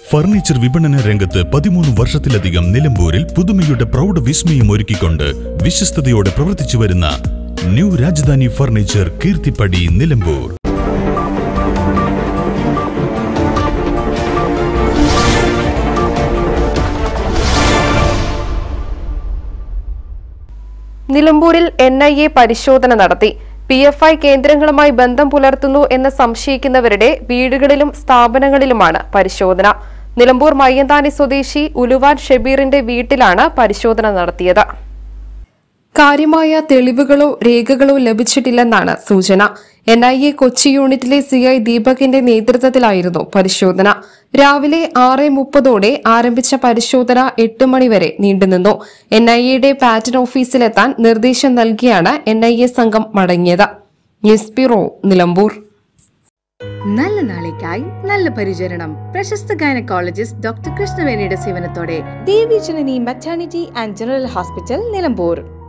furniture വിപണന രംഗത്ത് പതിമൂന്ന് വർഷത്തിലധികം നിലമ്പൂരിൽ പുതുമയുടെ പ്രൗഢ വിസ്മയം ഒരുക്കിക്കൊണ്ട് വിശ്വസ്തയോടെ പ്രവർത്തിച്ചു വരുന്ന ന്യൂ രാജധാനി ഫർണിച്ചർ കീർത്തിപ്പടി നിലമ്പൂർ നിലമ്പൂരിൽ എൻ ഐ എ പരിശോധന നടത്തി പി എഫ് ഐ കേന്ദ്രങ്ങളുമായി ബന്ധം പുലർത്തുന്നു എന്ന് സംശയിക്കുന്നവരുടെ വീടുകളിലും സ്ഥാപനങ്ങളിലുമാണ് പരിശോധന നിലമ്പൂർ മയ്യന്താനി സ്വദേശി ഉലുവാൻ ഷെബീറിന്റെ വീട്ടിലാണ് പരിശോധന നടത്തിയത് കാര്യമായ തെളിവുകളോ രേഖകളോ ലഭിച്ചിട്ടില്ലെന്നാണ് സൂചന എൻ ഐ എ കൊച്ചി യൂണിറ്റിലെ സിഐ ദീപകിന്റെ നേതൃത്വത്തിലായിരുന്നു പരിശോധന രാവിലെ ആറ് മുപ്പതോടെ ആരംഭിച്ച പരിശോധന എട്ട് മണിവരെ നീണ്ടുനിന്നു എൻ ഐ എയുടെ പാറ്റേൺ ഓഫീസിലെത്താൻ നിർദ്ദേശം നൽകിയാണ് എൻ ഐ എ സംഘം മടങ്ങിയത് ന്യൂസ് ബ്യൂറോ നിലമ്പൂർ നല്ല നാളേക്കായി നല്ല പരിചരണം പ്രശസ്ത ഗൈനക്കോളജിസ്റ്റ് ഡോക്ടർ കൃഷ്ണവേണിയുടെ സേവനത്തോടെ Devi Janani maternity and general hospital Nilambur